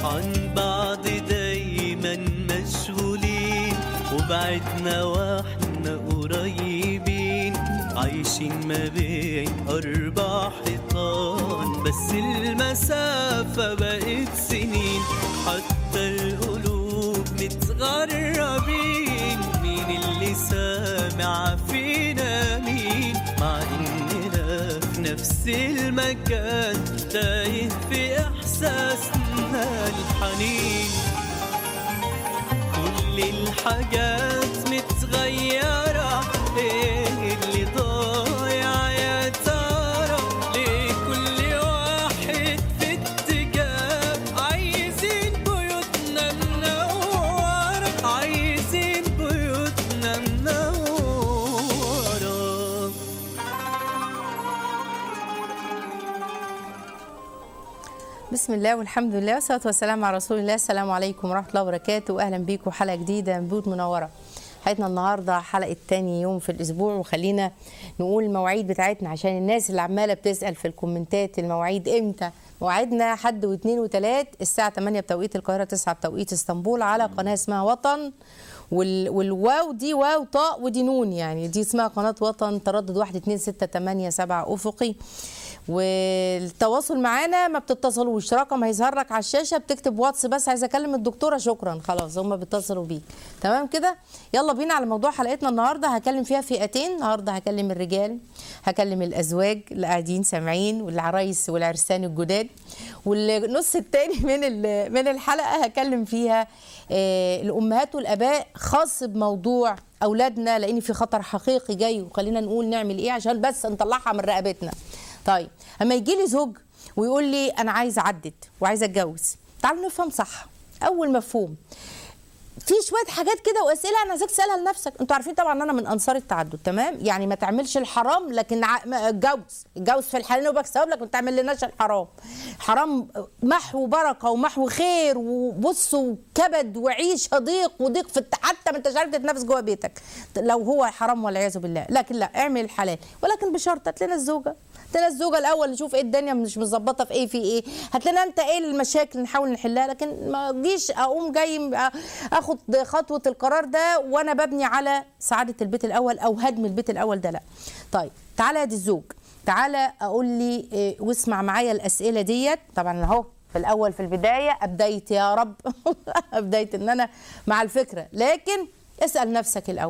عن بعض دايما مشغولين وبعدنا واحنا قريبين عايشين ما بين أربع حيطان بس المسافة بقت سنين حتى القلوب متغربين مين اللي سامع فينا مين مع إننا في نفس المكان تايه في إحساسنا الحنين كل الحاجات متغيرة ايه اللي ضايع يا ترى ليه كل واحد في اتجاه عايزين بيوتنا منورة عايزين بيوتنا منورة بسم الله والحمد لله والصلاه والسلام على رسول الله السلام عليكم ورحمه الله وبركاته واهلا بيكم حلقه جديده من بيوت منوره حلقتنا النهارده حلقه تاني يوم في الاسبوع وخلينا نقول المواعيد بتاعتنا عشان الناس اللي عماله بتسال في الكومنتات المواعيد امتى مواعيدنا حد واثنين وثلاث الساعه 8 بتوقيت القاهره 9 بتوقيت اسطنبول على قناه اسمها وطن وال... والواو دي واو طاء ودي نون يعني دي اسمها قناه وطن تردد 1 2 6 8 7 افقي والتواصل معانا ما بتتصلوش رقم هيظهر لك على الشاشه بتكتب واتس بس عايزه اكلم الدكتوره شكرا خلاص هم بيتصلوا بيك تمام كده يلا بينا على موضوع حلقتنا النهارده هكلم فيها فئتين النهارده هكلم الرجال هكلم الازواج اللي قاعدين سامعين والعرايس والعرسان الجداد والنص التاني من ال- من الحلقه هكلم فيها آه، الامهات والاباء خاص بموضوع اولادنا لان في خطر حقيقي جاي وخلينا نقول نعمل ايه عشان بس نطلعها من رقبتنا طيب اما يجي لي زوج ويقول لي انا عايز اعدد وعايز اتجوز تعالوا نفهم صح اول مفهوم في شويه حاجات كده واسئله انا عايزاك تسالها لنفسك انتوا عارفين طبعا ان انا من انصار التعدد تمام يعني ما تعملش الحرام لكن ع- ما- اتجوز اتجوز في الحلال وبك ثواب لكن ما تعمل لناش الحرام حرام محو بركه ومحو خير وبص وكبد وعيشه ضيق وضيق في الت- حتى ما انتش عارف تتنافس جوه بيتك لو هو حرام والعياذ بالله لكن لا اعمل الحلال ولكن بشرط هات لنا الزوجه هات لنا الزوجه الاول نشوف ايه الدنيا مش مظبطه في ايه في ايه هات لنا انت ايه المشاكل نحاول نحلها لكن ما جيش اقوم جاي اخد خطوه القرار ده وانا ببني على سعاده البيت الاول او هدم البيت الاول ده لا طيب تعالى يا دي الزوج تعالى اقول لي إيه واسمع معايا الاسئله ديت طبعا اهو في الاول في البدايه ابديت يا رب ابديت ان انا مع الفكره لكن اسال نفسك الاول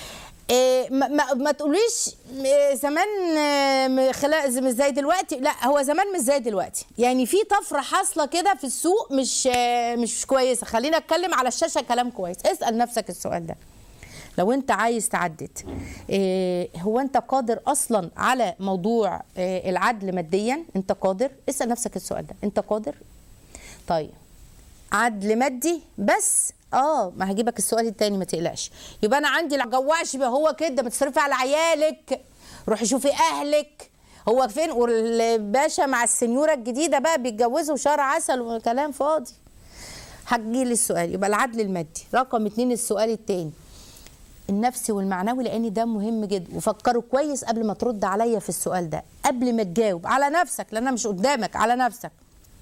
إيه ما, ما, ما تقوليش إيه زمان آه، م- خلا مش زي دلوقتي لا هو زمان مش زي دلوقتي يعني في طفره حاصله كده في السوق مش آه، مش كويسه خلينا اتكلم على الشاشه كلام كويس اسال نفسك السؤال ده لو انت عايز تعدد إيه هو انت قادر اصلا على موضوع إيه العدل ماديا انت قادر اسال نفسك السؤال ده انت قادر طيب عدل مادي بس اه ما هجيبك السؤال التاني ما تقلقش يبقى انا عندي لا جواش يبقى هو كده ما تصرفي على عيالك روحي شوفي اهلك هو فين والباشا مع السنيوره الجديده بقى بيتجوزوا شهر عسل وكلام فاضي هتجي لي السؤال يبقى العدل المادي رقم اتنين السؤال التاني النفسي والمعنوي لان ده مهم جدا وفكروا كويس قبل ما ترد عليا في السؤال ده قبل ما تجاوب على نفسك لان انا مش قدامك على نفسك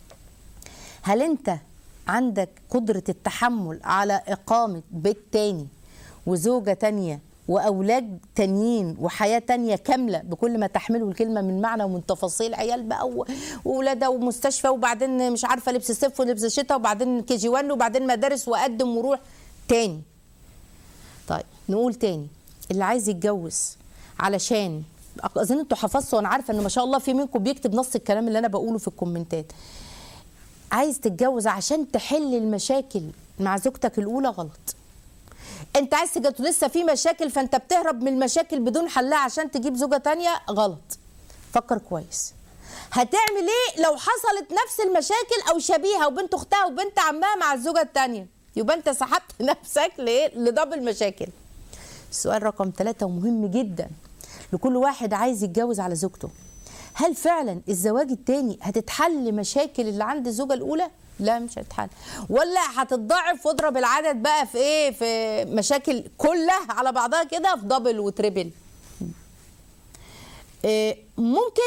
هل انت عندك قدرة التحمل على إقامة بيت تاني وزوجة تانية وأولاد تانيين وحياة تانية كاملة بكل ما تحمله الكلمة من معنى ومن تفاصيل عيال بقى و- وولادة ومستشفى وبعدين مش عارفة لبس صيف ولبس شتاء وبعدين كي جي 1 وبعدين مدارس وأقدم وروح تاني طيب نقول تاني اللي عايز يتجوز علشان اظن انتوا حفظتوا وانا عارفه ان ما شاء الله في منكم بيكتب نص الكلام اللي انا بقوله في الكومنتات عايز تتجوز عشان تحل المشاكل مع زوجتك الاولى غلط انت عايز تتجوز لسه في مشاكل فانت بتهرب من المشاكل بدون حلها عشان تجيب زوجه تانية غلط فكر كويس هتعمل ايه لو حصلت نفس المشاكل او شبيهه وبنت اختها وبنت عمها مع الزوجه التانية يبقى انت سحبت نفسك لايه لدبل مشاكل السؤال رقم ثلاثة ومهم جدا لكل واحد عايز يتجوز على زوجته هل فعلا الزواج التاني هتتحل مشاكل اللي عند الزوجة الأولى؟ لا مش هتتحل ولا هتتضاعف واضرب العدد بقى في ايه في مشاكل كلها على بعضها كده في دبل وتريبل إيه، ممكن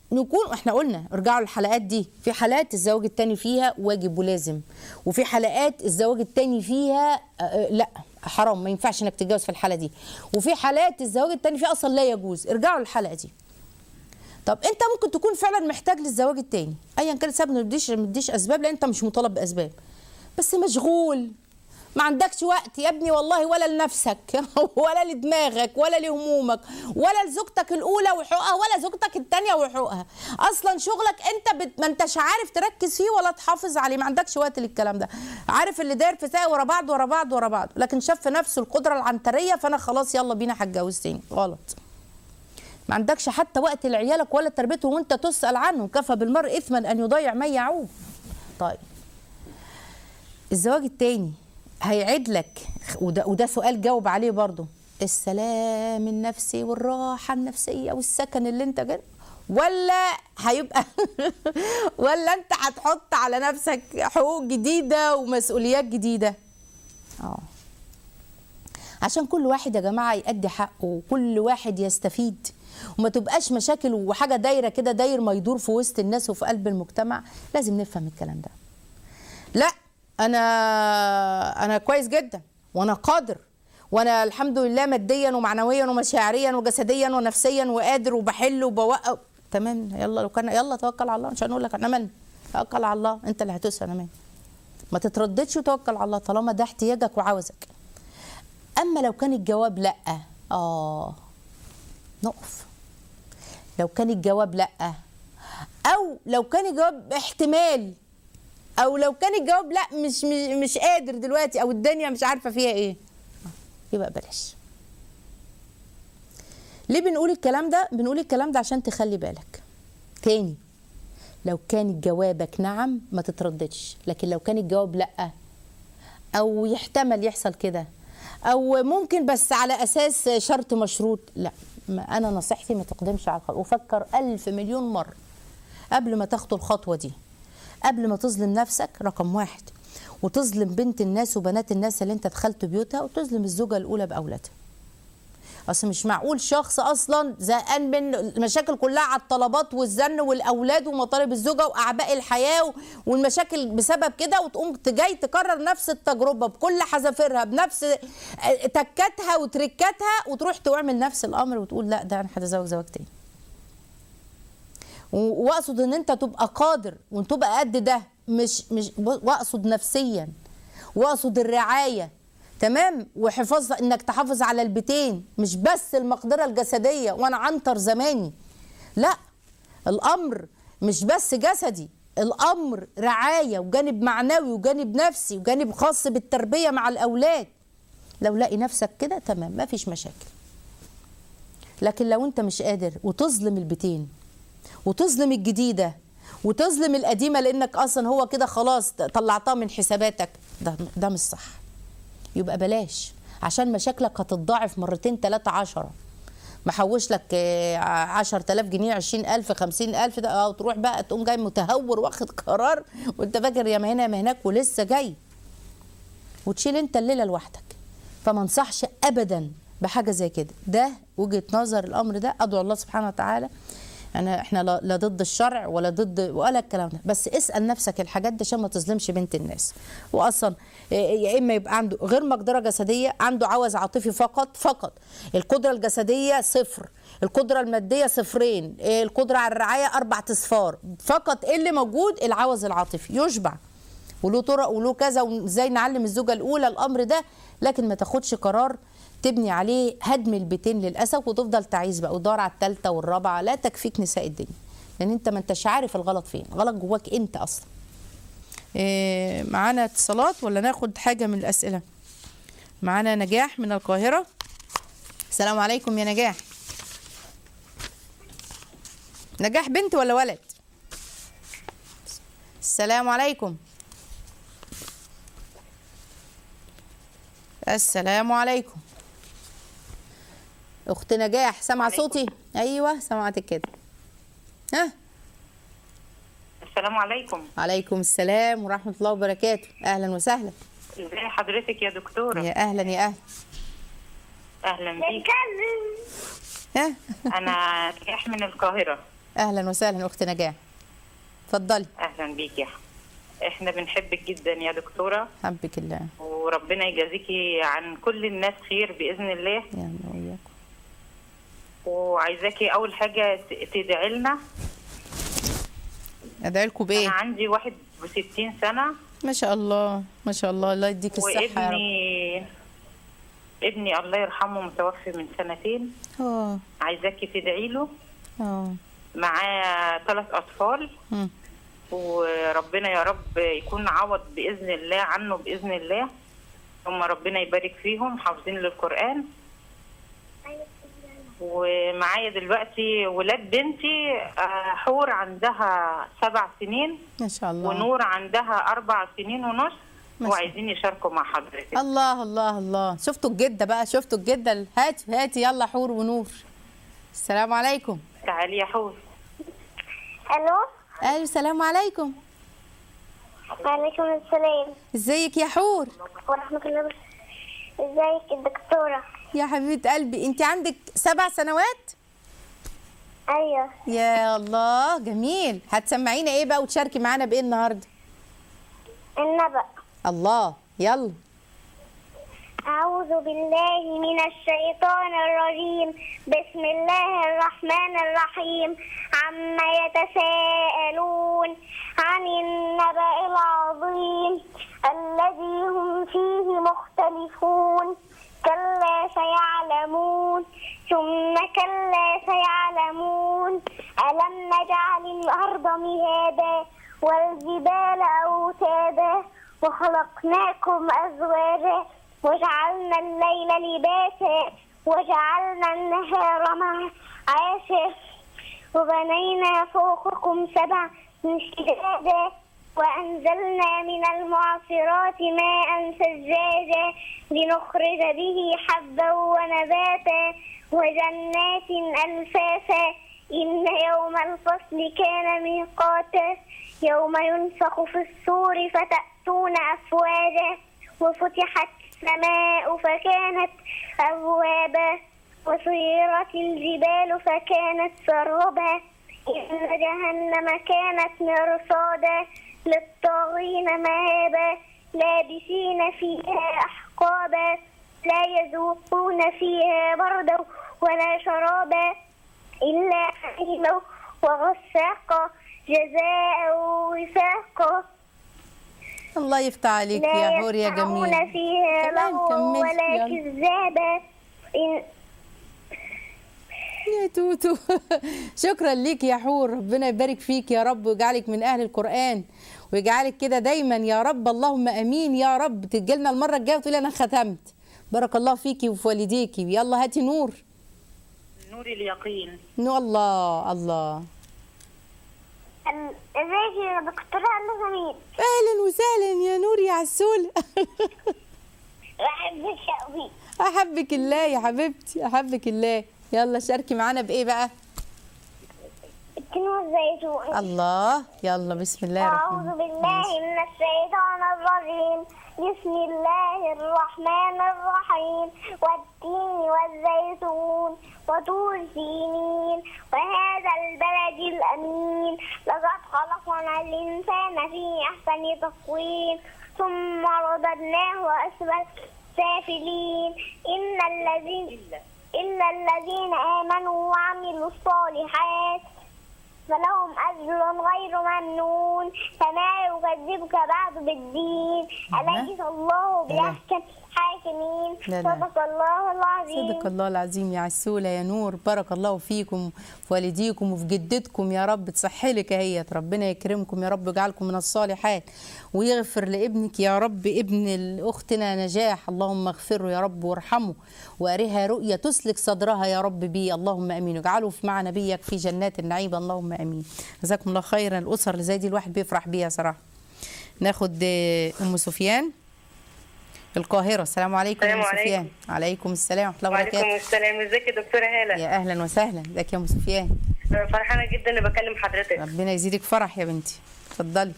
نكون احنا قلنا ارجعوا للحلقات دي في حالات الزواج التاني فيها واجب ولازم وفي حلقات الزواج التاني فيها آه، آه، لا حرام ما ينفعش انك تتجوز في الحاله دي وفي حالات الزواج التاني فيها اصلا لا يجوز ارجعوا للحلقه دي طب انت ممكن تكون فعلا محتاج للزواج التاني ايا كان السبب ما تديش ما تديش اسباب لان انت مش مطالب باسباب بس مشغول ما عندكش وقت يا ابني والله ولا لنفسك ولا لدماغك ولا لهمومك ولا لزوجتك الاولى وحقوقها ولا زوجتك الثانيه وحقوقها اصلا شغلك انت بت... ما انتش عارف تركز فيه ولا تحافظ عليه ما عندكش وقت للكلام ده عارف اللي داير في ساعه ورا بعض ورا بعض ورا بعض لكن شاف في نفسه القدره العنتريه فانا خلاص يلا بينا هتجوز تاني غلط ما عندكش حتى وقت لعيالك ولا تربيتهم وانت تسال عنهم كفى بالمرء اثما ان يضيع من يعوب طيب الزواج التاني هيعيد لك وده, وده سؤال جاوب عليه برضو السلام النفسي والراحة النفسية والسكن اللي انت جن ولا هيبقى ولا انت هتحط على نفسك حقوق جديدة ومسؤوليات جديدة اه عشان كل واحد يا جماعة يأدي حقه وكل واحد يستفيد وما تبقاش مشاكل وحاجة دايرة كده داير ما يدور في وسط الناس وفي قلب المجتمع لازم نفهم الكلام ده لا انا انا كويس جدا وانا قادر وانا الحمد لله ماديا ومعنويا ومشاعريا وجسديا ونفسيا وقادر وبحل وبوقف تمام يلا لو كان يلا توكل على الله مش هنقول لك انا من توكل على الله انت اللي هتسال انا من ما تترددش وتوكل على الله طالما ده احتياجك وعاوزك اما لو كان الجواب لا اه نقف لو كان الجواب لا او لو كان الجواب احتمال او لو كان الجواب لا مش مش, مش قادر دلوقتي او الدنيا مش عارفه فيها ايه يبقى بلاش ليه بنقول الكلام ده بنقول الكلام ده عشان تخلي بالك تاني لو كان جوابك نعم ما تترددش لكن لو كان الجواب لا او يحتمل يحصل كده او ممكن بس على اساس شرط مشروط لا ما انا نصيحتي ما تقدمش على الخطوه وفكر الف مليون مره قبل ما تاخد الخطوه دي قبل ما تظلم نفسك رقم واحد وتظلم بنت الناس وبنات الناس اللي انت دخلت بيوتها وتظلم الزوجه الاولى باولادها اصل مش معقول شخص اصلا زهقان من المشاكل كلها على الطلبات والزن والاولاد ومطالب الزوجه واعباء الحياه والمشاكل بسبب كده وتقوم جاي تكرر نفس التجربه بكل حذافيرها بنفس تكاتها وتركاتها وتروح تعمل نفس الامر وتقول لا ده انا هتزوج زواج تاني واقصد ان انت تبقى قادر وتبقى قد ده مش مش واقصد نفسيا واقصد الرعايه تمام وحفاظ انك تحافظ على البيتين مش بس المقدره الجسديه وانا عنتر زماني لا الامر مش بس جسدي الامر رعايه وجانب معنوي وجانب نفسي وجانب خاص بالتربيه مع الاولاد لو لاقي نفسك كده تمام ما فيش مشاكل لكن لو انت مش قادر وتظلم البيتين وتظلم الجديده وتظلم القديمه لانك اصلا هو كده خلاص طلعتها من حساباتك ده ده مش صح يبقى بلاش عشان مشاكلك هتتضاعف مرتين ثلاثة عشرة محوش لك عشر تلاف جنيه عشرين ألف خمسين ألف ده أو تروح بقى تقوم جاي متهور واخد قرار وانت فاكر يا ما هنا يا ما هناك ولسه جاي وتشيل انت الليلة لوحدك فما انصحش أبدا بحاجة زي كده ده وجهة نظر الأمر ده أدعو الله سبحانه وتعالى يعني احنا لا ضد الشرع ولا ضد ولا الكلام ده بس اسال نفسك الحاجات دي عشان ما تظلمش بنت الناس واصلا يا اما يبقى عنده غير مقدره جسديه عنده عوز عاطفي فقط فقط القدره الجسديه صفر القدره الماديه صفرين القدره على الرعايه اربع اصفار فقط ايه اللي موجود العوز العاطفي يشبع وله طرق وله كذا وازاي نعلم الزوجه الاولى الامر ده لكن ما تاخدش قرار تبني عليه هدم البيتين للاسف وتفضل تعيس بقى وتدور على الثالثه والرابعه لا تكفيك نساء الدنيا لان انت ما انتش عارف الغلط فين الغلط جواك انت اصلا إيه معانا اتصالات ولا ناخد حاجه من الاسئله معانا نجاح من القاهره السلام عليكم يا نجاح نجاح بنت ولا ولد السلام عليكم السلام عليكم اخت نجاح سامعه صوتي ايوه سمعتك كده ها السلام عليكم عليكم السلام ورحمه الله وبركاته اهلا وسهلا ازي حضرتك يا دكتوره يا اهلا يا اهلا اهلا بيك ها انا نجاح من القاهره اهلا وسهلا اخت نجاح اتفضلي اهلا بيك يا احنا بنحبك جدا يا دكتوره حبك الله وربنا يجازيكي عن كل الناس خير باذن الله يا الله وإياكم. وعايزاكي اول حاجه ت- تدعي لنا ادعي لكم بايه انا عندي 61 سنه ما شاء الله ما شاء الله الله يديك الصحه يا رب وابني ابني الله يرحمه متوفي من سنتين اه عايزاكي تدعي له اه معاه ثلاث اطفال مم. وربنا يا رب يكون عوض باذن الله عنه باذن الله هم ربنا يبارك فيهم حافظين للقران ومعايا دلوقتي ولاد بنتي آه، حور عندها سبع سنين ما شاء الله ونور عندها اربع سنين ونص ما شاء وعايزين يشاركوا مع حضرتك الله الله الله شفتوا الجده بقى شفتوا الجده هاتي هاتي يلا حور ونور السلام عليكم تعالي يا حور الو الو السلام عليكم وعليكم السلام ازيك يا حور ورحمة الله وبركاته ازيك الدكتورة يا حبيبه قلبي انت عندك سبع سنوات ايوه يا الله جميل هتسمعينا ايه بقى وتشاركي معانا بايه النهارده النبأ الله يلا أعوذ بالله من الشيطان الرجيم بسم الله الرحمن الرحيم عما يتساءلون عن النبأ العظيم الذي هم فيه مختلفون كلا سيعلمون ثم كلا سيعلمون ألم نجعل الأرض مهادا والجبال أوتادا وخلقناكم أزواجا وجعلنا الليل لباسا وجعلنا النهار معاشا وبنينا فوقكم سبعا شدادا وأنزلنا من المعصرات ماء ثجاجا لنخرج به حبا ونباتا وجنات ألفافا إن يوم الفصل كان ميقاتا يوم ينفخ في الصور فتأتون أفواجا وفتحت السماء فكانت أبوابا وسيرت الجبال فكانت سربا إن جهنم كانت مرصادا للطاغين مهابا لابسين فيها أحقابا لا يذوقون فيها بردا ولا شرابا إلا حميما وغساقا جزاء وفاقا الله يفتح عليك لا يا حور يا يسمعون جميل فيها كمان لغوا كملي، ولا يلا. كذابا إن يا توتو شكرا ليك يا حور ربنا يبارك فيك يا رب ويجعلك من اهل القران ويجعلك كده دايما يا رب اللهم امين يا رب تجي لنا المره الجايه وتقولي انا ختمت بارك الله فيكي وفي والديكي يلا هاتي نور نور اليقين نور الله الله ال- ازيك يا دكتورة أنا جميل اهلا وسهلا يا نور يا عسول بحبك قوي احبك الله يا حبيبتي احبك الله يلا شاركي معانا بايه بقى التين والزيتون الله يلا بسم الله الرحمن أعوذ بالله من الشيطان الرجيم بسم الله الرحمن الرحيم والتين والزيتون وطور سينين وهذا البلد الأمين لقد خلقنا الإنسان في أحسن تقويم ثم رددناه أسفل سافلين إن الذين إلا الذين آمنوا وعملوا الصالحات فلهم أجر غير ممنون فما يكذبك بعد بالدين أليس الله بأحكم حاكمين لا لا. صدق الله العظيم صدق الله العظيم يا عسولة يا نور بارك الله فيكم في والديكم وفي جدتكم يا رب تصحي لك اهيت ربنا يكرمكم يا رب ويجعلكم من الصالحات ويغفر لابنك يا رب ابن اختنا نجاح اللهم اغفره يا رب وارحمه وارها رؤيا تسلك صدرها يا رب بي اللهم امين واجعله في مع نبيك في جنات النعيم اللهم امين جزاكم الله خيرا الاسر اللي زي دي الواحد بيفرح بيها صراحه ناخد آه، ام سفيان القاهره السلام عليكم يا ام السلام سفيان عليكم السلام ورحمه الله وعليكم وبركاته السلام ازيك يا دكتوره هاله يا اهلا وسهلا ازيك يا ام سفيان أنا فرحانه جدا اني بكلم حضرتك ربنا يزيدك فرح يا بنتي اتفضلي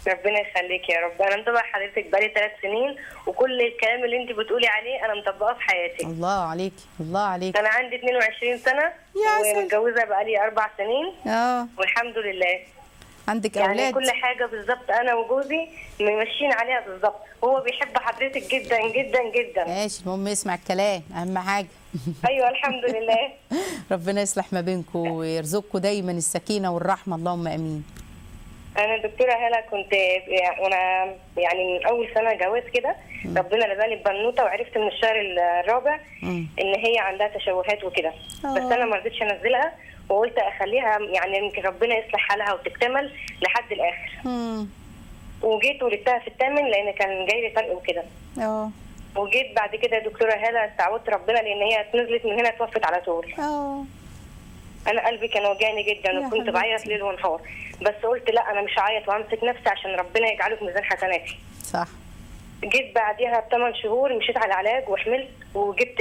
ربنا يخليك يا رب انا متابعه حضرتك بقالي ثلاث سنين وكل الكلام اللي انت بتقولي عليه انا مطبقاه في حياتي الله عليك الله عليك انا عندي 22 سنه يا سلام. ومتجوزه بقالي اربع سنين اه والحمد لله عندك يعني اولاد كل حاجه بالظبط انا وجوزي ماشيين عليها بالظبط هو بيحب حضرتك جدا جدا جدا ماشي المهم يسمع الكلام اهم حاجه ايوه الحمد لله ربنا يصلح ما بينكم ويرزقكم دايما السكينه والرحمه اللهم امين انا دكتوره هلا كنت وانا يعني من اول سنه جواز كده ربنا رزقني ببنوته وعرفت من الشهر الرابع مم. ان هي عندها تشوهات وكده آه. بس انا ما رضيتش انزلها وقلت اخليها يعني يمكن ربنا يصلح حالها وتكتمل لحد الاخر مم. وجيت ولدتها في الثامن لان كان جاي لي فرق وكده اه وجيت بعد كده يا دكتوره هاله استعوذت ربنا لان هي نزلت من هنا توفت على طول اه انا قلبي كان وجعني جدا يا وكنت حبيبتي. بعيط ليل ونهار بس قلت لا انا مش هعيط وامسك نفسي عشان ربنا يجعله في ميزان حسناتي صح جيت بعديها بثمان شهور مشيت على علاج وحملت وجبت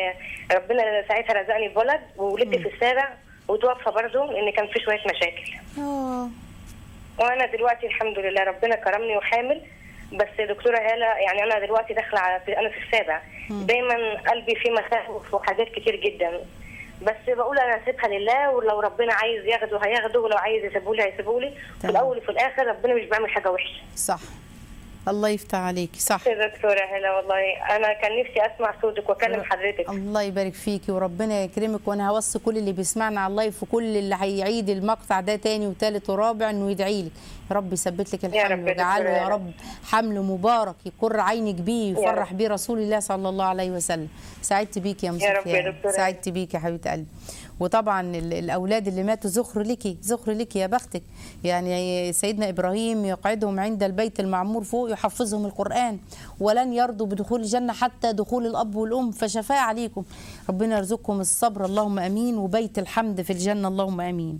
ربنا ساعتها رزقني بولد وولدت في السابع وتوفى برضه لان كان في شويه مشاكل اه وانا دلوقتي الحمد لله ربنا كرمني وحامل بس يا دكتوره هاله يعني انا دلوقتي داخله على في انا في السابع دايما قلبي فيه مخاوف وحاجات كتير جدا بس بقول انا هسيبها لله ولو ربنا عايز ياخده هياخده ولو عايز يسيبه لي هيسيبه لي في تمام. الاول وفي الاخر ربنا مش بيعمل حاجه وحشه صح الله يفتح عليكي صح يا دكتوره هلا والله انا كان نفسي اسمع صوتك واكلم حضرتك الله يبارك فيكي وربنا يكرمك وانا هوصي كل اللي بيسمعنا على اللايف وكل اللي هيعيد المقطع ده تاني وتالت ورابع انه يدعي لك يا رب يثبت لك يا الحمل رب يا ويجعله دكتورة يا يا رب حمل مبارك يقر عينك بيه يا ويفرح رب. بيه رسول الله صلى الله عليه وسلم سعدت بيك يا ام يا رب يا سفيان دكتورة. سعدت بيك يا حبيبه قلبي وطبعا ال- الاولاد اللي ماتوا زخر لك زخر لك يا بختك يعني سيدنا ابراهيم يقعدهم عند البيت المعمور فوق يحفظهم القران ولن يرضوا بدخول الجنه حتى دخول الاب والام فشفاء عليكم ربنا يرزقكم الصبر اللهم امين وبيت الحمد في الجنه اللهم امين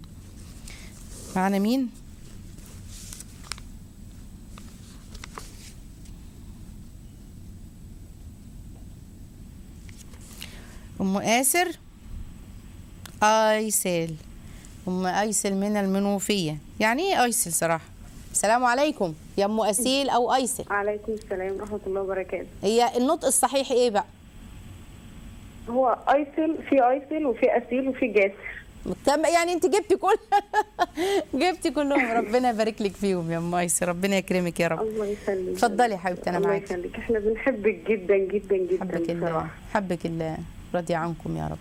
معنا مين ام اسر ايسل ام ايسل من المنوفيه يعني ايه ايسل صراحه السلام عليكم يا ام اسيل او ايسل عليكم السلام ورحمة الله وبركاته هي النطق الصحيح ايه بقى هو ايسل في ايسل وفي اسيل وفي جاسر تم يعني انت جبتي كل جبتي كلهم ربنا يبارك لك فيهم يا ام ايسل ربنا يكرمك يا رب الله يخليك اتفضلي يا حبيبتي انا الله معاكي يخليك احنا بنحبك جدا جدا جدا حبك الله بصراحة حبك الله راضي عنكم يا رب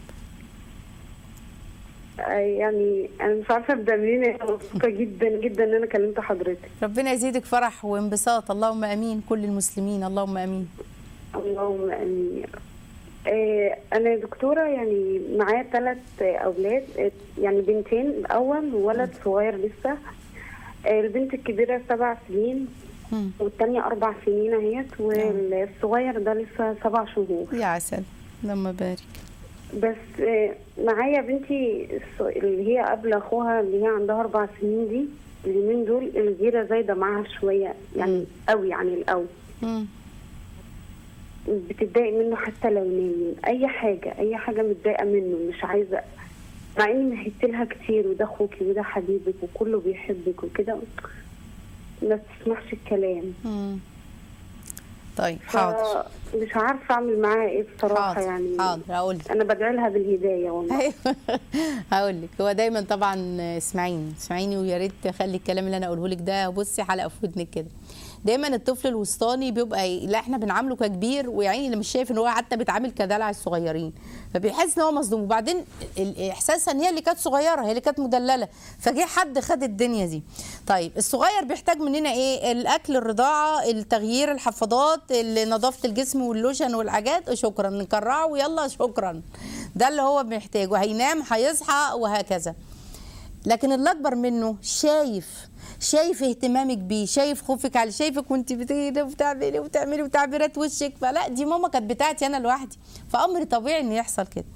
آه، يعني انا مش عارفة ابدا منين انا مبسوطة جدا جدا ان انا كلمت حضرتك ربنا يزيدك فرح وانبساط اللهم امين كل المسلمين اللهم امين اللهم امين يا رب. آه، انا يا دكتورة يعني معايا ثلاث اولاد آه، يعني بنتين الاول وولد صغير لسه آه، البنت الكبيرة سبع سنين مم. والتانية أربع سنين أهيت والصغير ده لسه سبع شهور يا عسل اللهم بارك بس آه، معايا بنتي الص- اللي هي قبل أخوها اللي هي عندها أربع سنين دي اليومين دول الغيرة زايدة معاها شوية يعني قوي عن الأول مم. بتتضايق منه حتى لو نايم أي حاجة أي حاجة متضايقة منه مش عايزة مع إني مهدت لها كتير وده أخوكي وده حبيبك وكله بيحبك وكده ما بتسمعش الكلام مم. طيب حاضر مش عارفة أعمل معاها إيه بصراحة حاضر يعني حاضر هقول لك أنا بدعي لها بالهداية والله ايوه هقول لك هو دايما طبعا اسمعيني اسمعيني ويا ريت تخلي الكلام اللي انا اقوله لك ده بصي حلقه في ودنك كده دايما الطفل الوسطاني بيبقى إيه؟ لا احنا بنعامله ككبير ويعني اللي مش شايف ان هو حتى بيتعامل كدلع الصغيرين فبيحس ان هو مصدوم وبعدين الاحساس ان هي اللي كانت صغيره هي اللي كانت مدلله فجه حد خد الدنيا دي طيب الصغير بيحتاج مننا ايه الاكل الرضاعه التغيير الحفاضات نظافه الجسم واللوشن والحاجات شكرا نكرعه ويلا شكرا ده اللي هو محتاجه هينام هيصحى وهكذا لكن اللي اكبر منه شايف شايف اهتمامك بيه شايف خوفك عليه شايفك وانت بتيجي وبتعملي وبتعملي وتعبيرات وشك فلا دي ماما كانت بتاعتي انا لوحدي فامر طبيعي ان يحصل كده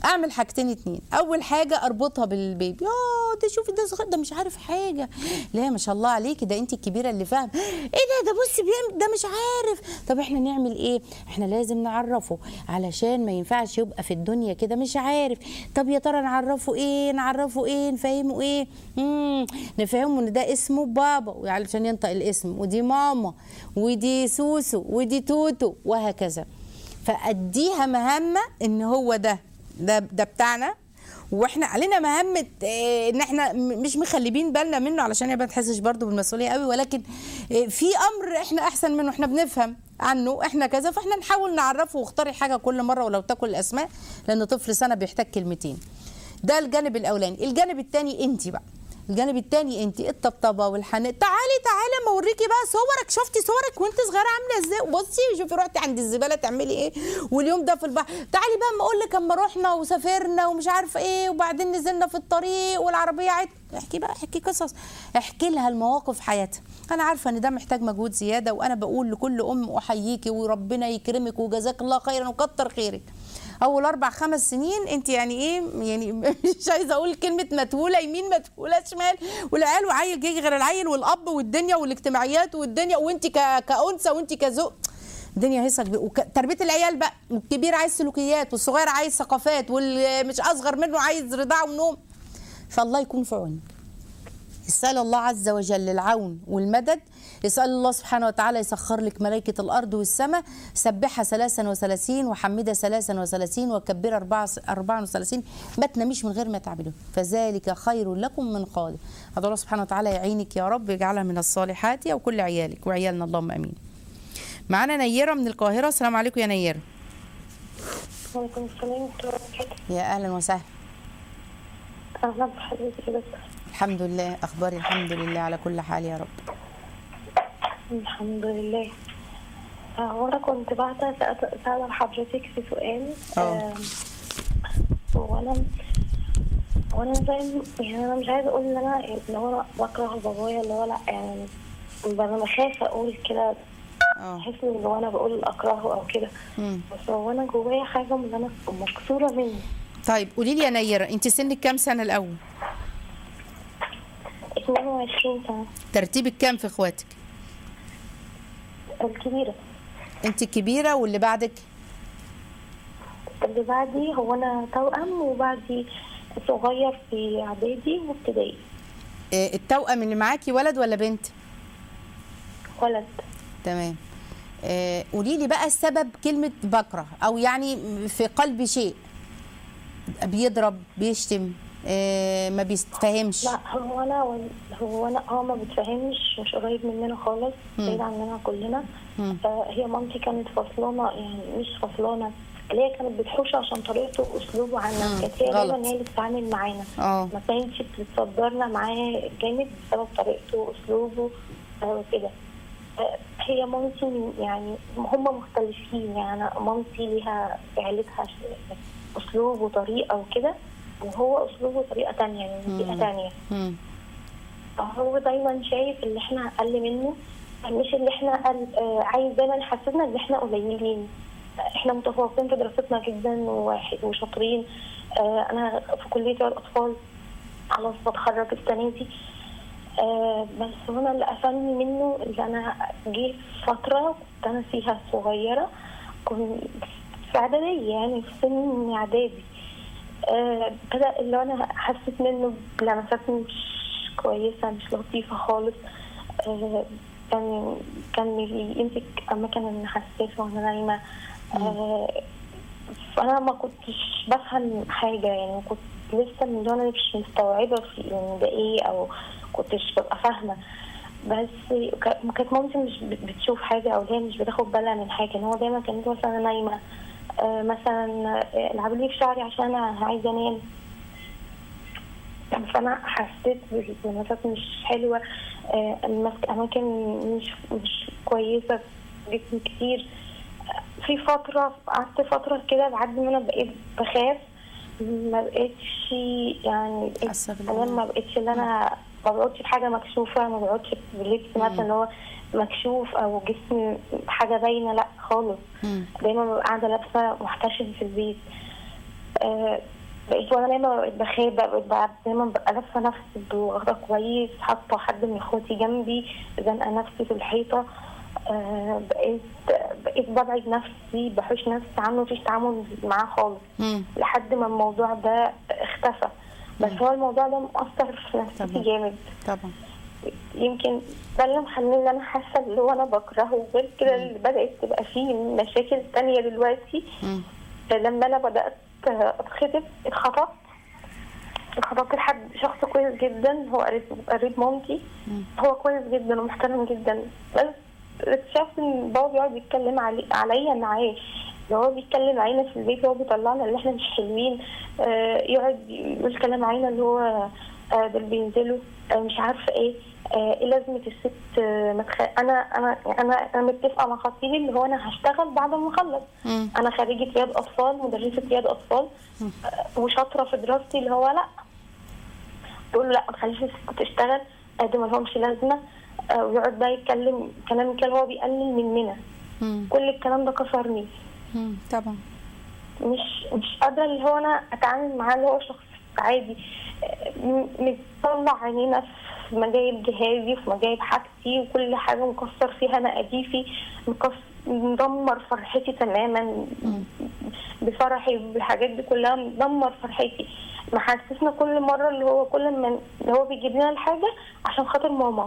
اعمل حاجتين اتنين اول حاجه اربطها بالبيبي اه ده شوفي ده صغير ده مش عارف حاجه لا ما شاء الله عليكي ده انت الكبيره اللي فاهم ايه ده ده بصي بيعمل ده مش عارف طب احنا نعمل ايه احنا لازم نعرفه علشان ما ينفعش يبقى في الدنيا كده مش عارف طب يا ترى نعرفه ايه نعرفه ايه نفهمه ايه مم. نفهمه ان ده اسمه بابا علشان ينطق الاسم ودي ماما ودي سوسو ودي توتو وهكذا فاديها مهمه ان هو ده ده ده بتاعنا واحنا علينا مهمه آه، ان احنا م- مش مخلبين بالنا منه علشان هي ما تحسش برضو بالمسؤوليه قوي ولكن آه، في امر احنا احسن منه احنا بنفهم عنه احنا كذا فاحنا نحاول نعرفه واختاري حاجه كل مره ولو تاكل الاسماء لان طفل سنه بيحتاج كلمتين ده الجانب الاولاني الجانب الثاني انت بقى الجانب الثاني انت الطبطبه والحنان تعالي تعالي ما اوريكي بقى صورك شفتي صورك وانت صغيره عامله ازاي بصي شوفي رحتي عند الزباله تعملي ايه واليوم ده في البحر تعالي بقى ما اقول لك اما رحنا وسافرنا ومش عارفه ايه وبعدين نزلنا في الطريق والعربيه عد احكي بقى احكي قصص احكي لها المواقف حياتها انا عارفه ان ده محتاج مجهود زياده وانا بقول لكل ام احييكي وربنا يكرمك وجزاك الله خيرا وكتر خيرك اول اربع خمس سنين انت يعني ايه يعني مش عايزه اقول كلمه متهوله يمين متهوله شمال والعيال وعيل جاي غير العيل والاب والدنيا والاجتماعيات والدنيا وانت ك- كانثى وانت كذوق الدنيا هيصه كبير وتربيه العيال بقى الكبير عايز سلوكيات والصغير عايز ثقافات واللي مش اصغر منه عايز رضاعه ونوم فالله يكون في عونك اسال الله عز وجل العون والمدد اسال الله سبحانه وتعالى يسخر لك ملائكه الارض والسماء سبحها ثلاثا وثلاثين وحمدها ثلاثا وثلاثين وكبرها أربعة أربعا وثلاثين ما تناميش من غير ما تعملوا فذلك خير لكم من قال هذا الله سبحانه وتعالى يعينك يا رب يجعلها من الصالحات يا وكل عيالك وعيالنا اللهم امين معانا نيره من القاهره السلام عليكم يا نيره وعليكم السلام ورحمة الله وبركاته يا اهلا وسهلا أهلا بحضرتك يا دكتور الحمد لله اخباري الحمد لله على كل حال يا رب الحمد لله آه، وأنا كنت بعتها سأت- سأل حضرتك في سؤال اه. آه، وأنا وأنا زي يعني أنا مش عايزة أقول إن أنا اللي هو أنا بكره بابايا اللي هو لأ يعني أنا بخاف أقول كده اه أحس إن لو أنا بقول أكرهه أو كده مم. بس هو أنا جوايا حاجة من أنا مكسورة مني طيب قولي لي يا نيره انت سنك كام سنه الاول 22 سنة ترتيبك كام في اخواتك الكبيرة انت الكبيره واللي بعدك اللي بعدي هو أنا توأم وبعدي صغير في إعدادي وابتدائي آه، التوأم اللي معاكي ولد ولا بنت ولد تمام آه، قولي لي بقى السبب كلمه بكره او يعني في قلبي شيء بيضرب بيشتم آه، ما بيستفهمش لا هو انا هو انا اه ما بتفهمش مش قريب مننا خالص بعيد عننا كلنا مم. آه هي مامتي كانت فصلانه يعني مش فصلانه اللي هي كانت بتحوش عشان طريقته واسلوبه عنا كانت هي غلط. دايما هي اللي بتتعامل معانا اه ما كانتش بتصدرنا معاه جامد بسبب طريقته واسلوبه آه وكده آه، هي مامتي يعني هم مختلفين يعني أنا مامتي ليها في عيلتها ش- اسلوب وطريقه وكده وهو اسلوبه وطريقه تانية يعني من بيئه تانية مم. هو دايما شايف اللي احنا اقل منه مش اللي احنا أقل آه، عايز دايما يحسسنا ان احنا قليلين احنا متفوقين في دراستنا جدا وح- وشاطرين آه، انا في كليه الاطفال خلاص بتخرج السنه دي آه، بس هو انا اللي قفلني منه اللي انا جه فتره كنت انا فيها صغيره كنت في اعداديه يعني في سن اعدادي آه، بدا اللي انا حسيت منه بلمسات مش كويسه مش لطيفه خالص آه، كان كان يمسك اماكن حساسه وانا نايمه آه، فانا ما كنتش بفهم حاجه يعني كنت لسه من اللي انا مش مستوعبه في يعني ده ايه او كنتش ببقى فاهمه بس ك- كانت مامتي مش بت- بتشوف حاجه او هي مش بتاخد بالها من حاجه ان هو دايما كانت مثلا أنا نايمه آه، مثلا آه، العبي لي في شعري عشان انا عايزه انام فانا حسيت بلمسات مش حلوه آه، ماسك اماكن مش مش كويسه في جسمي كتير آه، في فتره قعدت فتره كده بعد ما انا بقيت بخاف ما بقتش يعني بقيت حاسة بالله. كمان ما بقتش اللي انا ما بقعدش بحاجه مكشوفه ما بقعدش بلبس مثلا اللي هو مكشوف او جسمي حاجه باينه لا خالص مم. دايما ببقى قاعده لابسه محتشم في البيت آه، بقيت وانا نايمه بقيت بخاف بقيت بقى دايما ببقى لافه نفسي بغطا كويس حاطه حد من اخواتي جنبي زنقه نفسي في الحيطه آه، بقيت بقيت ببعد نفسي بحوش نفسي عنه مفيش تعامل معاه خالص مم. لحد ما الموضوع ده اختفى بس هو الموضوع ده مؤثر في نفسيتي طبعا. جامد طبعا يمكن ده اللي مخليني ان انا حاسه اللي هو انا بكرهه وغير كده اللي بدات تبقى فيه مشاكل تانية دلوقتي مم. لما انا بدات اتخطب اتخطبت اتخطبت لحد شخص كويس جدا هو قريب قريب مامتي هو كويس جدا ومحترم جدا بس اكتشفت ان بابا بيقعد يتكلم علي عليا معاه اللي هو بيتكلم علينا في البيت هو بيطلعنا اللي احنا مش حلوين آه يقعد يقول كلام علينا اللي هو آه دول بينزلوا آه مش عارفه ايه آه ايه لازمه الست آه ما تخ... انا انا انا انا متفقه مع خطيبي اللي هو انا هشتغل بعد ما اخلص مم. انا خريجه رياض اطفال مدرسه رياض اطفال آه، وشاطره في دراستي اللي هو لا تقول له لا ما تخليش الست تشتغل آه، دي ما لهمش لازمه آه، ويقعد بقى يتكلم كلام كان هو بيقلل مننا مم. كل الكلام ده كسرني مم. طبعا مش مش قادره اللي هو انا اتعامل معاه اللي هو شخص عادي م- مطلع عينينا في مجايب جهازي في مجايب حاجتي وكل حاجه مكسر فيها مقاديفي مكس- مدمر فرحتي تماما بفرحي بالحاجات دي كلها مدمر فرحتي محسسنا كل مره اللي هو كل ما اللي هو بيجيب لنا الحاجه عشان خاطر ماما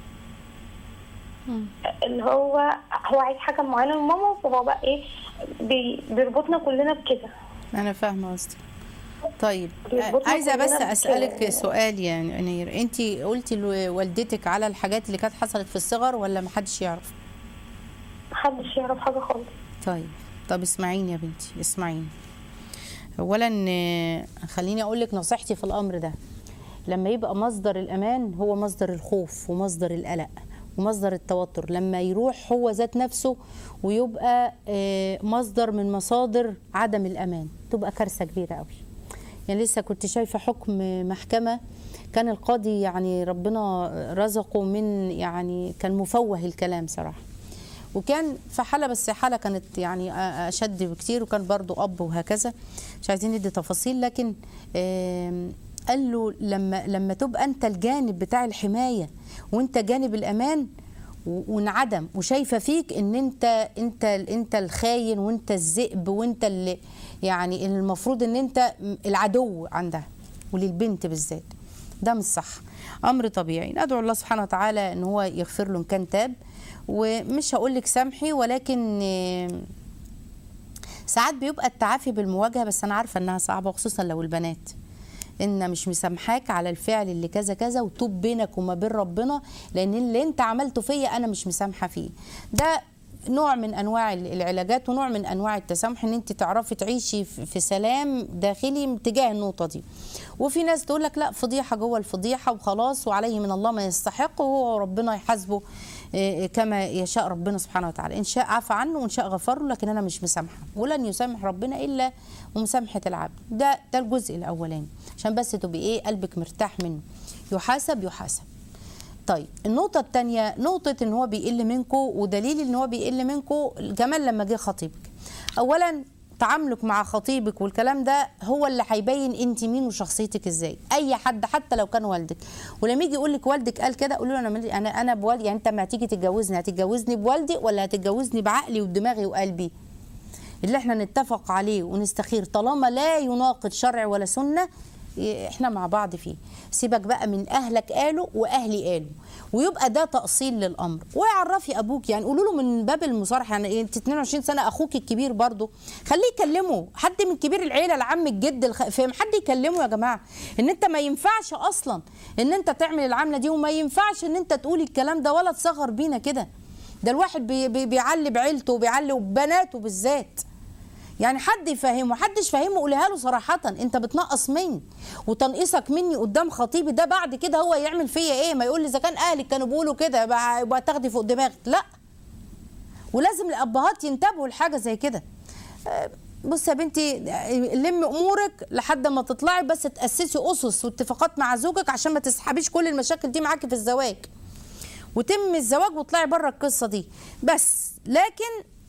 اللي هو هو عايز حاجه معينه لماما فهو بقى ايه بي- بيربطنا كلنا بكده انا فاهمه قصدك طيب بيربطنا عايزه بس كلنا اسالك بك- سؤال يعني انير انت قلتي لوالدتك على الحاجات اللي كانت حصلت في الصغر ولا محدش يعرف محدش يعرف حاجه خالص طيب طب اسمعيني يا بنتي اسمعيني اولا آه، خليني اقول لك نصيحتي في الامر ده لما يبقى مصدر الامان هو مصدر الخوف ومصدر القلق ومصدر التوتر لما يروح هو ذات نفسه ويبقى آه، مصدر من مصادر عدم الامان تبقى كارثه كبيره قوي يعني لسه كنت شايفه حكم محكمه كان القاضي يعني ربنا رزقه من يعني كان مفوه الكلام صراحه وكان في حاله بس حاله كانت يعني اشد بكتير وكان برضو اب وهكذا مش عايزين ندي تفاصيل لكن آم، قال له لما لما تبقى انت الجانب بتاع الحمايه وانت جانب الامان و- وانعدم وشايفه فيك ان انت انت انت الخاين وانت الذئب وانت اللي يعني المفروض ان انت العدو عندها وللبنت بالذات ده مش صح امر طبيعي ندعو الله سبحانه وتعالى ان هو يغفر له ان كان تاب ومش هقول لك سامحي ولكن آه، ساعات بيبقى التعافي بالمواجهه بس انا عارفه انها صعبه وخصوصا لو البنات ان مش مسامحاك على الفعل اللي كذا كذا وتوب بينك وما بين ربنا لان اللي انت عملته فيا انا مش مسامحه فيه ده نوع من انواع العلاجات ونوع من انواع التسامح ان انت تعرفي تعيشي في في سلام داخلي تجاه النقطه دي وفي ناس تقول لك لا فضيحه جوه الفضيحه وخلاص وعليه من الله ما يستحق وهو ربنا يحاسبه إيه، كما يشاء ربنا سبحانه وتعالى ان شاء عفى عنه وان شاء غفر له لكن انا مش مسامحه ولن يسامح ربنا الا ومسامحه العبد ده ده الجزء الاولاني عشان بس تبقي ايه قلبك مرتاح منه يحاسب يحاسب طيب النقطة الثانية نقطة ان هو بيقل منكم ودليل ان هو بيقل منكم كمان لما جه خطيبك. أولا تعاملك مع خطيبك والكلام ده هو اللي هيبين انت مين وشخصيتك ازاي اي حد حتى لو كان والدك ولما يجي يقول لك والدك قال كده قولوا له انا مالي- انا انا بوالدي يعني انت ما هتيجي تتجوزني هتتجوزني بوالدي ولا هتتجوزني بعقلي ودماغي وقلبي اللي احنا نتفق عليه ونستخير طالما لا يناقض شرع ولا سنه ي- احنا مع بعض فيه سيبك بقى من اهلك قالوا واهلي قالوا ويبقى ده تاصيل للامر ويعرفي ابوك يعني قولوا له من باب المصارحه يعني انت 22 سنه اخوك الكبير برضه خليه يكلمه حد من كبير العيله العم الجد الخ... فاهم حد يكلمه يا جماعه ان انت ما ينفعش اصلا ان انت تعمل العمله دي وما ينفعش ان انت تقولي الكلام ده ولا تصغر بينا كده ده الواحد بي... بي... بيعلي بعيلته وبيعلي ببناته بالذات يعني حد يفهمه حدش فاهمه قولها له صراحة انت بتنقص مني وتنقيصك مني قدام خطيبي ده بعد كده هو يعمل فيا ايه ما يقول لي اذا كان اهلك كانوا بيقولوا كده يبقى يبقى تاخدي فوق دماغك لا ولازم الابهات ينتبهوا لحاجه زي كده آه، بصي يا بنتي آه، لمي امورك لحد ما تطلعي بس تاسسي اسس واتفاقات مع زوجك عشان ما تسحبيش كل المشاكل دي معاكي في الزواج وتم الزواج وطلعي بره القصه دي بس لكن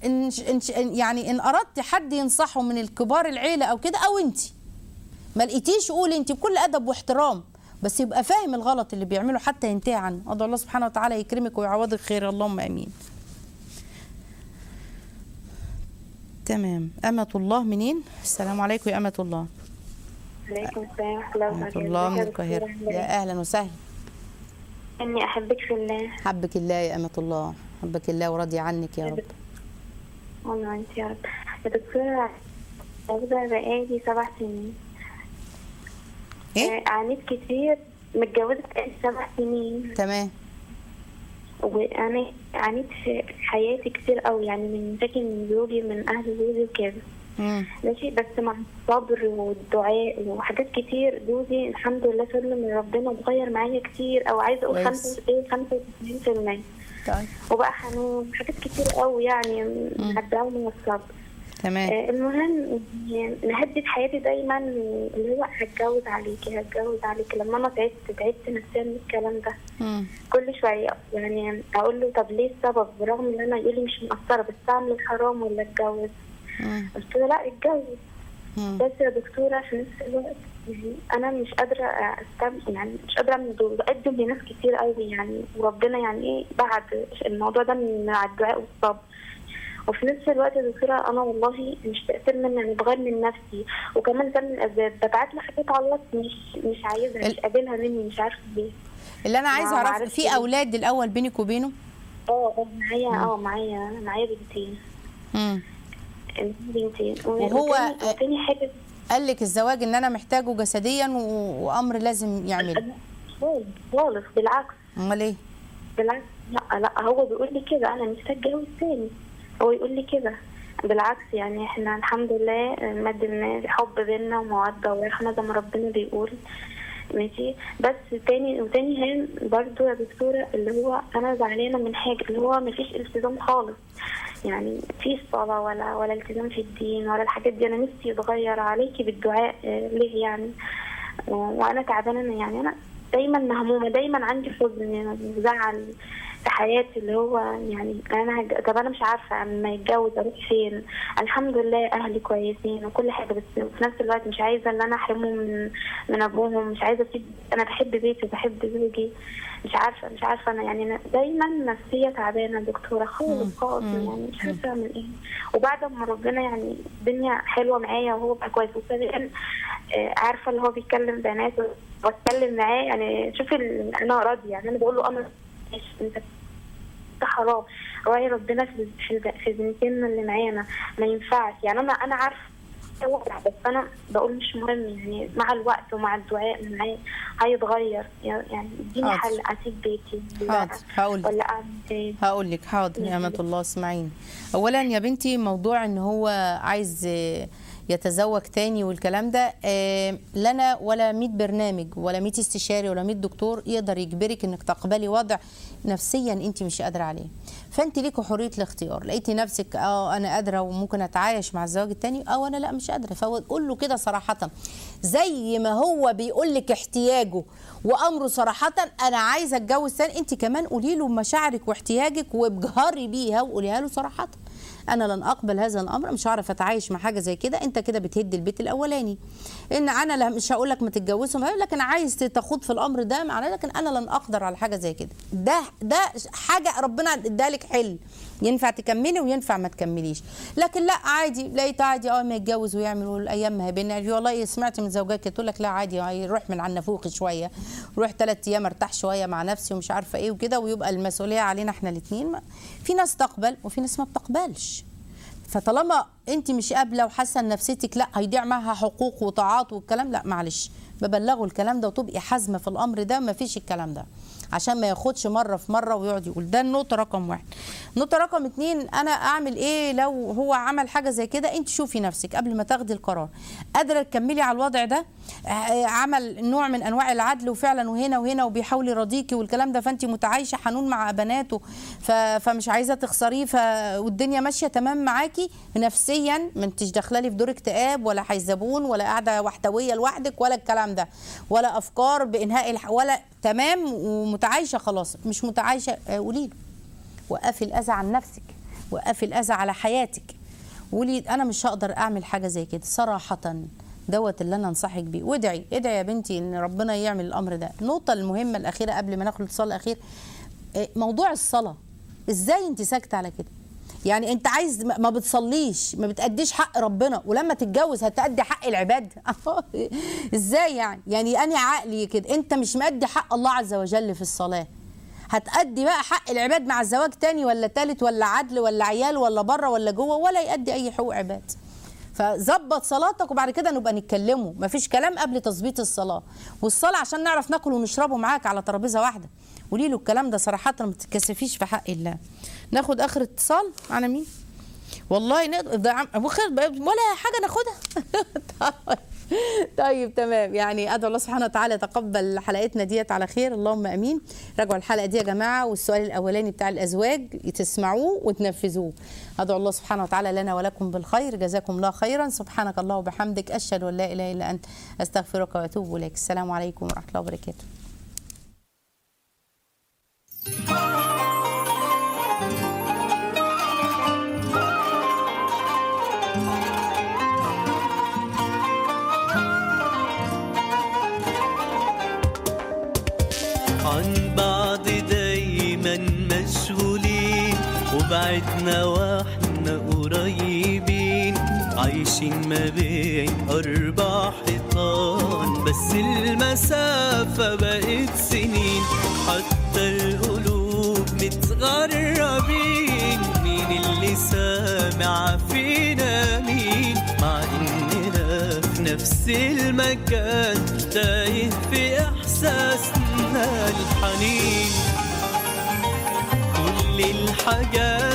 إن إن يعني ان اردت حد ينصحه من الكبار العيله او كده او انت ما لقيتيش قولي انت بكل ادب واحترام بس يبقى فاهم الغلط اللي بيعمله حتى ينتهي عنه ادعو الله سبحانه وتعالى يكرمك ويعوضك خير اللهم امين تمام أمة الله منين؟ السلام عليكم يا أمة الله عليكم السلام ورحمة الله أمة وبركاته الله من ازيك يا القاهرة دكتورة؟ يا أهلا وسهلا إني أحبك في الله حبك الله يا أمة الله حبك الله وراضي عنك يا رب والله أنت يا رب يا دكتورة متجوزة بقالي سبع سنين إيه؟ آه، عانيت كتير متجوزة بقالي سبع سنين تمام وأنا عانيت في حياتي كتير قوي يعني من مشاكل من زوجي من أهل زوجي وكده مم. ماشي بس مع الصبر والدعاء وحاجات كتير جوزي الحمد لله فضل من ربنا اتغير معايا كتير او عايزه اقول كويس. 95% طيب وبقى حنون حاجات كتير قوي يعني مع الدعاء والصبر تمام آه، المهم يعني نهدد حياتي دايما اللي هو هتجوز عليكي هتجوز عليكي لما انا تعبت تعبت نفسيا من الكلام ده مم. كل شويه يعني اقول له طب ليه السبب برغم ان انا يقول لي مش مقصره بس اعمل الحرام ولا اتجوز مم. قلت له لا اتجوز مم. بس يا دكتورة في نفس الوقت يعني أنا مش قادرة أستم يعني مش قادرة أعمل دول بقدم لناس كتير قوي يعني وربنا يعني إيه بعد الموضوع ده من على الدعاء والصبر وفي نفس الوقت يا دكتورة أنا والله مش تأثير مني أنا بغير من نفسي وكمان ده من الأسباب ببعت له حاجات على الواتس مش مش عايزها مش قابلها مني مش عارفة ليه اللي أنا عايزة ما أعرف معرفش في ليه. أولاد الأول بينك وبينه؟ اه اه معايا اه معايا معايا بنتين مم. بنتين وهو- وتاني- وتاني حاجة قال لك الزواج إن أنا محتاجه جسديا و... وأمر لازم يعمله خالص خالص بالعكس أمال إيه؟ بالعكس لا لا هو بيقول لي كده انا نفسي اتجوز تاني هو يقول لي كده بالعكس يعني احنا الحمد لله مد الناس حب بينا ومودة ورحمة زي ما ربنا بيقول ماشي بس تاني وتاني هام برضو يا دكتورة اللي هو انا زعلانة من حاجة اللي هو مفيش التزام خالص يعني في صلاة ولا ولا التزام في الدين ولا الحاجات دي انا نفسي يتغير عليكي بالدعاء آه، ليه يعني و- وانا تعبانة أنا يعني انا دايما مهمومة دايما عندي حزن وزعل في حياتي اللي هو يعني انا هج... طب انا مش عارفه اما يتجوز اروح فين الحمد لله اهلي كويسين وكل حاجه بس في نفس الوقت مش عايزه ان انا احرمهم من من ابوهم مش عايزه اسيب انا بحب بيتي وبحب زوجي مش عارفه مش عارفه انا يعني أنا دايما نفسيه تعبانه يا دكتوره خالص خالص يعني مش عارفه اعمل ايه وبعد ما ربنا يعني الدنيا حلوه معايا وهو بقى كويس وفعلا آه، عارفه اللي هو بيتكلم بنات واتكلم معاه يعني شوفي ال- انا راضيه يعني انا بقول له انا ماشي، انت ده حرام راعي ربنا في في في بنتنا اللي معانا ما ينفعش يعني انا انا عارفه وضع بس انا بقول مش مهم يعني مع الوقت ومع الدعاء معاه هيتغير يعني اديني حاضر. حل اسيب بيتي ولا- حاضر هقول لك ولا اعمل ايه هقول لك حاضر يا أمة الله اسمعيني أولا يا بنتي موضوع إن هو عايز آه، يتزوج تاني والكلام ده آه، لا انا ولا 100 برنامج ولا 100 استشاري ولا 100 دكتور يقدر يجبرك انك تقبلي وضع نفسيا انت مش قادره عليه فانت ليكوا حريه الاختيار لقيتي نفسك اه انا قادره وممكن اتعايش مع الزواج التاني او انا لا مش قادره فقول له كده صراحه زي ما هو بيقول لك احتياجه وامره صراحه انا عايزه اتجوز تاني انت كمان قولي له مشاعرك واحتياجك وابجهري بيها وقوليها له صراحه انا لن اقبل هذا الامر مش هعرف اتعايش مع حاجه زي كده انت كده بتهد البيت الاولاني ان انا لا- مش هقول لك ما تتجوزهم هقول لك انا عايز تخوض في الامر ده معناه لكن انا لن اقدر على حاجه زي كده ده ده حاجه ربنا ادالك حل ينفع تكملي وينفع ما تكمليش لكن لا عادي لقيت عادي اه ما يتجوز ويعمل والايام ما هي بينا والله سمعت من زوجاتي تقول لك لا عادي يروح من على النافوخ شويه روح ثلاث ايام ارتاح شويه مع نفسي ومش عارفه ايه وكده ويبقى المسؤوليه علينا احنا الاثنين في ناس تقبل وفي ناس ما بتقبلش فطالما انت مش قابله وحاسه ان نفسيتك لا هيضيع معاها حقوق وطاعات والكلام لا معلش ببلغه الكلام ده وتبقي حازمه في الامر ده ما فيش الكلام ده عشان ما ياخدش مره في مره ويقعد يقول ده النقطه رقم واحد نقطه رقم اتنين انا اعمل ايه لو هو عمل حاجه زي كده انت شوفي نفسك قبل ما تاخدي القرار قادره تكملي على الوضع ده آه، عمل نوع من انواع العدل وفعلا وهنا وهنا وبيحاول يراضيكي والكلام ده فانت متعايشه حنون مع بناته ف- فمش عايزه تخسريه ف... والدنيا ماشيه تمام معاكي نفسيا ما انتش داخله لي في دور اكتئاب ولا حيزبون ولا قاعده وحدويه لوحدك ولا الكلام ده ولا افكار بانهاء الح... ولا تمام ومتعايشه خلاص مش متعايشه آه، قولي له وقفي الاذى عن نفسك وقفي الاذى على حياتك قولي انا مش هقدر اعمل حاجه زي كده صراحه دوت اللي انا انصحك بيه وادعي ادعي يا بنتي ان ربنا يعمل الامر ده النقطه المهمه الاخيره قبل ما ناخد الاتصال الاخير إيه، موضوع الصلاه ازاي انت ساكته على كده يعني انت عايز ما ما بتصليش ما بتأديش حق ربنا ولما تتجوز هتأدي حق العباد ازاي يعني يعني انا عقلي كده انت مش مأدي حق الله عز وجل في الصلاة هتأدي بقى حق العباد مع الزواج تاني ولا تالت ولا عدل ولا عيال ولا بره ولا جوه ولا يأدي اي حقوق عباد فظبط صلاتك وبعد كده نبقى نتكلموا مفيش كلام قبل تظبيط الصلاه والصلاه عشان نعرف ناكل ونشربه معاك على ترابيزه واحده قولي له الكلام ده صراحه ما تتكسفيش في حق الله ناخد اخر اتصال على مين والله نقدر ده عم- أبو خير بقى- ولا حاجه ناخدها طيب. طيب تمام يعني ادعو الله سبحانه وتعالى يتقبل حلقتنا ديت على خير اللهم امين راجعوا الحلقه دي يا جماعه والسؤال الاولاني بتاع الازواج تسمعوه وتنفذوه ادعو الله سبحانه وتعالى لنا ولكم بالخير جزاكم الله خيرا سبحانك الله وبحمدك اشهد ان لا اله الا انت استغفرك واتوب اليك السلام عليكم ورحمه الله وبركاته عن بعض دايما مشغولين وبعدنا واحنا قريبين عايشين ما بين أربع حيطان بس المسافة بقت سنين حتى القلوب متغربين مين اللي سامع فينا مين مع إننا في نفس المكان تايه في إحساسنا الحنين كل الحاجات